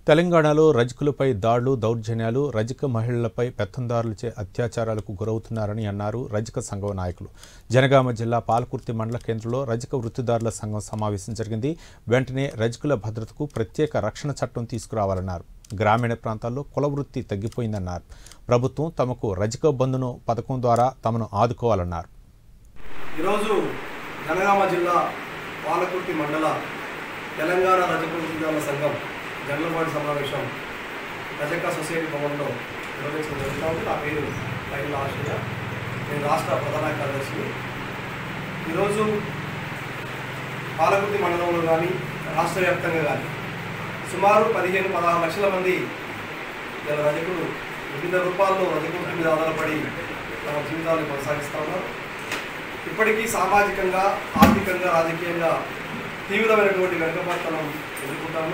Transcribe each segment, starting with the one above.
తెలంగాణలో రజకులపై దాడులు దౌర్జన్యాలు రజక మహిళలపై పెత్తందారులచే అత్యాచారాలకు గురవుతున్నారని అన్నారు రజక సంఘం నాయకులు జనగామ జిల్లా పాలకుర్తి మండల కేంద్రంలో రజక వృత్తిదారుల సంఘం సమావేశం జరిగింది వెంటనే రజకుల భద్రతకు ప్రత్యేక రక్షణ చట్టం తీసుకురావాలన్నారు గ్రామీణ ప్రాంతాల్లో కుల వృత్తి తగ్గిపోయిందన్నారు ప్రభుత్వం తమకు రజక బంధును పథకం ద్వారా తమను ఆదుకోవాలన్నారు ఈరోజు జనగామ జిల్లా పాలకుర్తి మండల తెలంగాణ రజక వృత్తిదారుల సంఘం జనలపాటి సమావేశం రజక సొసైటీ భవన్లో నిర్వహించడం జరుగుతుంది నా పేరు పైన ఆశయ నేను రాష్ట్ర ప్రధాన కార్యదర్శిని ఈరోజు పాలకుర్తి మండలంలో కానీ రాష్ట్ర వ్యాప్తంగా కానీ సుమారు పదిహేను పదహారు లక్షల మంది ఇలా రజకులు వివిధ రూపాల్లో రజక వృత్తి మీద ఆధారపడి తమ జీవితాలను కొనసాగిస్తూ ఉన్నారు ఇప్పటికీ సామాజికంగా ఆర్థికంగా రాజకీయంగా తీవ్రమైనటువంటి వెనుకబడతనం ఎదుర్కొంటాము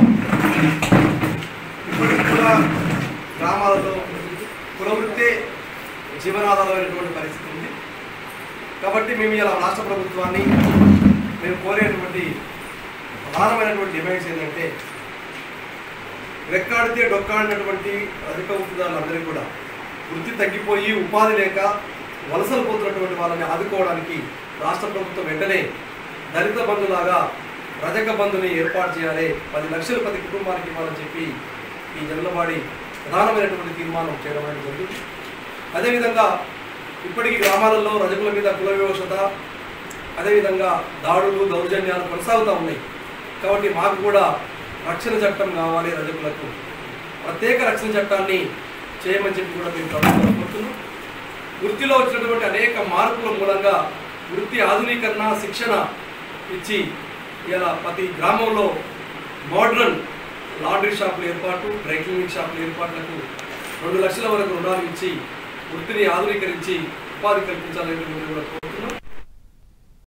ఇప్పటికి కూడా గ్రామాలలో కులవృత్తే జీవనాధారమైనటువంటి పరిస్థితి ఉంది కాబట్టి మేము ఇలా రాష్ట్ర ప్రభుత్వాన్ని మేము కోరేటువంటి ప్రధానమైనటువంటి డిమాండ్స్ ఏంటంటే రెక్కాడితే డొక్కాడినటువంటి అధిక వృత్తిదారులందరికీ కూడా వృత్తి తగ్గిపోయి ఉపాధి లేక వలసలు పోతున్నటువంటి వాళ్ళని ఆదుకోవడానికి రాష్ట్ర ప్రభుత్వం వెంటనే దళిత బంధులాగా రజక బంధుని ఏర్పాటు చేయాలి పది లక్షలు ప్రతి కుటుంబానికి ఇవ్వాలని చెప్పి ఈ జనలవాడి ప్రధానమైనటువంటి తీర్మానం చేయడం అనేది జరిగింది అదేవిధంగా ఇప్పటికీ గ్రామాలలో రజకుల మీద కుల వివక్షత అదేవిధంగా దాడులు దౌర్జన్యాలు కొనసాగుతూ ఉన్నాయి కాబట్టి మాకు కూడా రక్షణ చట్టం కావాలి రజకులకు ప్రత్యేక రక్షణ చట్టాన్ని చేయమని చెప్పి కూడా మేము ప్రభుత్వం కోరుతున్నాం వృత్తిలో వచ్చినటువంటి అనేక మార్పుల మూలంగా వృత్తి ఆధునీకరణ శిక్షణ ఇచ్చి ఇలా ప్రతి గ్రామంలో మోడ్రన్ లాండ్రీ షాపుల ఏర్పాటు డ్రై క్లీనింగ్ షాపుల ఏర్పాట్లకు రెండు లక్షల వరకు రుణాలు ఇచ్చి వృత్తిని ఆధునీకరించి ఉపాధి కల్పించాలని కూడా